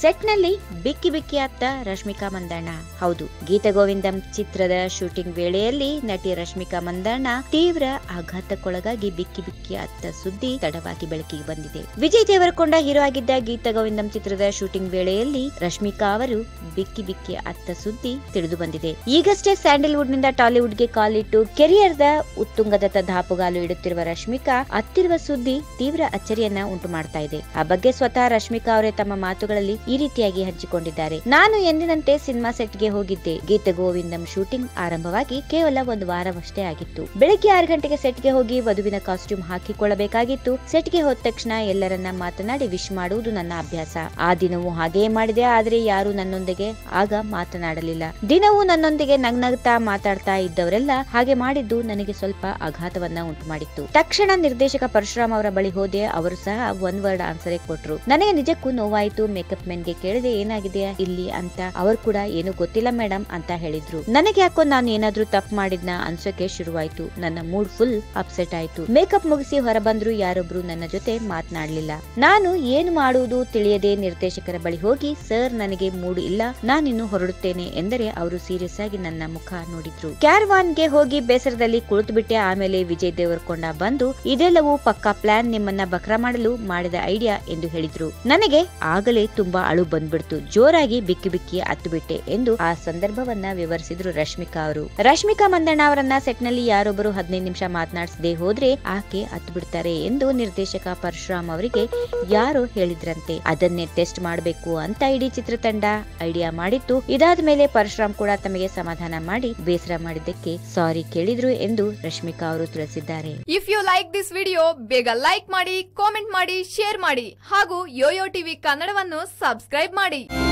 set ನಲ್ಲಿ ಬಿಕ್ಕಿ ಬಿಕ್ಕಿ ಅತ್ತ ರಶ್ಮಿಕಾ ಮಂದಣ್ಣ ಹೌದು ಗೀತ ಗೋವಿಂದಂ ಚಿತ್ರದ ಶೂಟಿಂಗ್ ವೇಳೆಯಲ್ಲಿ ನಟಿ ರಶ್ಮಿಕಾ ಮಂದಣ್ಣ ತೀವ್ರ ಆಘಾತಕ್ಕೊಳಗಾಗಿ ಬಿಕ್ಕಿ ಬಿಕ್ಕಿ ಅತ್ತ ಸುದ್ದಿ ತಡವಾಗಿ ಬೆಳಕಿಗೆ ಬಂದಿದೆ ವಿಜಯ್ ದೇವರಕೊಂಡ ಹೀರೋ ಆಗಿದ್ದ ಗೀತ ಗೋವಿಂದಂ ಚಿತ್ರದ ಶೂಟಿಂಗ್ ವೇಳೆಯಲ್ಲಿ ರಶ್ಮಿಕಾ ಅವರು ಬಿಕ್ಕಿ ಬಿಕ್ಕಿ ಅತ್ತ ಸುದ್ದಿ ತಿಳಿದು ಬಂದಿದೆ ಈಗಷ್ಟೇ ಸ್ಯಾಂಡಲ್ವುಡ್ ನಿಂದ ಟಾಲಿವುಡ್ ಗೆ ಕಾಲಿಟ್ಟು ಕೆರಿಯರ್ ದ ಉತ್ತುಂಗದತ್ತ ದಾಪುಗಾಲು ಇಡುತ್ತಿರುವ ರಶ್ಮಿಕಾ ಅತ್ತಿರುವ ಸುದ್ದಿ ತೀವ್ರ ಅಚ್ಚರಿಯನ್ನ ಉಂಟು ಮಾಡ್ತಾ ಇದೆ ಆ ಬಗ್ಗೆ ಸ್ವತಃ ರಶ್ಮಿಕಾ ಅವರೇ ತಮ್ಮ ಮಾತುಗಳಲ್ಲಿ ಈ ರೀತಿಯಾಗಿ ಹಂಚಿಕೊಂಡಿದ್ದಾರೆ ನಾನು ಎಂದಿನಂತೆ ಸಿನಿಮಾ ಸೆಟ್ ಗೆ ಹೋಗಿದ್ದೆ ಗೀತ ಗೋವಿಂದಂ ಶೂಟಿಂಗ್ ಆರಂಭವಾಗಿ ಕೇವಲ ಒಂದು ವಾರವಷ್ಟೇ ಆಗಿತ್ತು ಬೆಳಗ್ಗೆ ಆರು ಗಂಟೆಗೆ ಸೆಟ್ ಗೆ ಹೋಗಿ ವಧುವಿನ ಕಾಸ್ಟ್ಯೂಮ್ ಹಾಕಿಕೊಳ್ಳಬೇಕಾಗಿತ್ತು ಸೆಟ್ ಗೆ ಹೋದ ತಕ್ಷಣ ಎಲ್ಲರನ್ನ ಮಾತನಾಡಿ ವಿಶ್ ಮಾಡುವುದು ನನ್ನ ಅಭ್ಯಾಸ ಆ ದಿನವೂ ಹಾಗೆಯೇ ಮಾಡಿದೆ ಆದ್ರೆ ಯಾರು ನನ್ನೊಂದಿಗೆ ಆಗ ಮಾತನಾಡಲಿಲ್ಲ ದಿನವೂ ನನ್ನೊಂದಿಗೆ ನಗ್ನಗ್ತಾ ಮಾತಾಡ್ತಾ ಇದ್ದವರೆಲ್ಲ ಹಾಗೆ ಮಾಡಿದ್ದು ನನಗೆ ಸ್ವಲ್ಪ ಆಘಾತವನ್ನ ಉಂಟು ಮಾಡಿತ್ತು ತಕ್ಷಣ ನಿರ್ದೇಶಕ ಪರಶುರಾಮ್ ಅವರ ಬಳಿ ಹೋದೆ ಅವರು ಸಹ ಒನ್ ವರ್ಡ್ ಆನ್ಸರ್ ಕೊಟ್ರು ನನಗೆ ನಿಜಕ್ಕೂ ನೋವಾಯ್ತು ಮೇಕಪ್ ಮೆನ್ ಗೆ ಕೇಳಿದೆ ಏನಾಗಿದೆ ಇಲ್ಲಿ ಅಂತ ಅವರು ಕೂಡ ಏನು ಗೊತ್ತಿಲ್ಲ ಮೇಡಮ್ ಅಂತ ಹೇಳಿದ್ರು ನನಗೆ ಯಾಕೋ ನಾನು ಏನಾದ್ರೂ ತಪ್ಪು ಮಾಡಿದ್ನ ಅನ್ಸೋಕೆ ಶುರುವಾಯ್ತು ನನ್ನ ಮೂಡ್ ಫುಲ್ ಅಪ್ಸೆಟ್ ಆಯ್ತು ಮೇಕಪ್ ಮುಗಿಸಿ ಹೊರಬಂದ್ರು ಯಾರೊಬ್ರು ನನ್ನ ಜೊತೆ ಮಾತನಾಡ್ಲಿಲ್ಲ ನಾನು ಏನು ಮಾಡುವುದು ತಿಳಿಯದೆ ನಿರ್ದೇಶಕರ ಬಳಿ ಹೋಗಿ ಸರ್ ನನಗೆ ಮೂಡ್ ಇಲ್ಲ ನಾನಿನ್ನು ಹೊರಡುತ್ತೇನೆ ಎಂದರೆ ಅವರು ಸೀರಿಯಸ್ ಆಗಿ ನನ್ನ ಮುಖ ನೋಡಿದ್ರು ಕ್ಯಾರ್ವಾನ್ ಗೆ ಹೋಗಿ ಬೇಸರದಲ್ಲಿ ಕುಳಿತು ಬಿಟ್ಟೆ ಆಮೇಲೆ ವಿಜಯ್ ದೇವರಕೊಂಡ ಬಂದು ಇದೆಲ್ಲವೂ ಪಕ್ಕಾ ಪ್ಲಾನ್ ನಿಮ್ಮನ್ನ ಬಕ್ರಾ ಮಾಡಲು ಮಾಡಿದ ಐಡಿಯಾ ಎಂದು ಹೇಳಿದ್ರು ನನಗೆ ಆಗಲೇ ತುಂಬಾ ಅಳು ಬಂದ್ಬಿಡ್ತು ಜೋರಾಗಿ ಬಿಕ್ಕಿ ಬಿಕ್ಕಿ ಅತ್ತು ಬಿಟ್ಟೆ ಎಂದು ಆ ಸಂದರ್ಭವನ್ನ ವಿವರಿಸಿದ್ರು ರಶ್ಮಿಕಾ ಅವರು ರಶ್ಮಿಕಾ ಮಂದಣ್ಣ ಅವರನ್ನ ಸೆಟ್ ನಲ್ಲಿ ಯಾರೊಬ್ಬರು ಹದಿನೈದು ನಿಮಿಷ ಮಾತನಾಡಿಸದೆ ಹೋದ್ರೆ ಆಕೆ ಅತ್ತು ಬಿಡ್ತಾರೆ ಎಂದು ನಿರ್ದೇಶಕ ಪರಶುರಾಮ್ ಅವರಿಗೆ ಯಾರೋ ಹೇಳಿದ್ರಂತೆ ಅದನ್ನೇ ಟೆಸ್ಟ್ ಮಾಡಬೇಕು ಅಂತ ಇಡೀ ಚಿತ್ರತಂಡ ಐಡಿಯಾ ಮಾಡಿತ್ತು ಇದಾದ ಮೇಲೆ ಪರಶುರಾಮ್ ಕೂಡ ತಮಗೆ ಸಮಾಧಾನ ಮಾಡಿ ಬೇಸರ ಮಾಡಿದ್ದಕ್ಕೆ ಸಾರಿ ಕೇಳಿದ್ರು ಎಂದು ರಶ್ಮಿಕಾ ಅವರು ತಿಳಿಸಿದ್ದಾರೆ if you like this video ಬೇಗ ಲೈಕ್ ಮಾಡಿ ಕಾಮೆಂಟ್ ಮಾಡಿ ಶೇರ್ ಮಾಡಿ ಹಾಗೂ ಯೋಯೋ ಟಿವಿ ಕನ್ನಡವನ್ನು ಸಬ್ಸ್ಕ್ರೈಬ್ ಮಾಡಿ